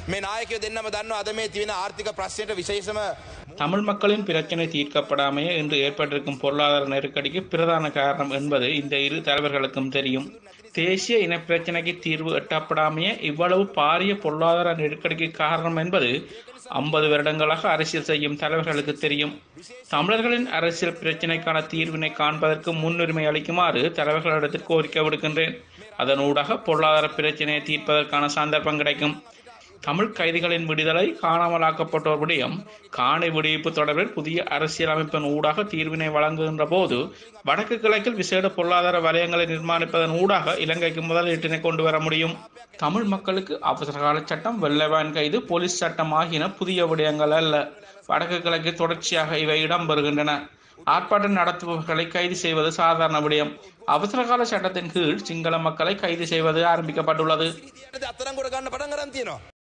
මේ නායකයෝ දෙන්නම දන්නවා අද මේ තියෙන ආර්ථික ප්‍රශ්නයට විශේෂම தமிழ் மக்களின் பிரச்சனை தீர்க்கப்படாமையே இன்று ஏற்பட்டிருக்கும் பொருளாதார நெருக்கடிக்கு பிரதான காரணம் என்பது இந்த இரு தலைவர்களுக்கும் தெரியும் தேசிய இனப்பிரச்சினைக்கு தீர்வு எட்டப்படாமையே இவ்வளவு பாரிய பொருளாதார நெருக்கடிக்கு காரணம் என்பது ஐம்பது வருடங்களாக அரசியல் செய்யும் தலைவர்களுக்கு தெரியும் தமிழர்களின் அரசியல் பிரச்சினைக்கான தீர்வினை காண்பதற்கு முன்னுரிமை அளிக்குமாறு தலைவர்களிடத்தில் கோரிக்கை விடுக்கின்றேன் அதனூடாக பொருளாதார பிரச்சினையை தீர்ப்பதற்கான சந்தர்ப்பம் கிடைக்கும் தமிழ் கைதிகளின் விடுதலை காணாமலாக்கப்பட்டோர் விடயம் காணி விடுவிப்பு தொடர்பில் புதிய அரசியல் அமைப்பின் ஊடாக தீர்வினை வழங்குகின்ற போது வடக்கு கிழக்கில் விசேட பொருளாதார வலயங்களை நிர்மாணிப்பதன் ஊடாக இலங்கைக்கு முதலீட்டினை கொண்டு வர முடியும் தமிழ் மக்களுக்கு அவசரகால சட்டம் வெள்ளைவான் கைது போலீஸ் சட்டம் ஆகியன புதிய விடயங்கள் அல்ல வடக்கு கிழக்கு தொடர்ச்சியாக இவை இடம்பெறுகின்றன ஆர்ப்பாட்டம் நடத்துபவர்களை கைது செய்வது சாதாரண விடயம் அவசரகால சட்டத்தின் கீழ் சிங்கள மக்களை கைது செய்வது ஆரம்பிக்கப்பட்டுள்ளது අත්තරංගොඩ ගන්න පටන් ගරන් තියෙනවා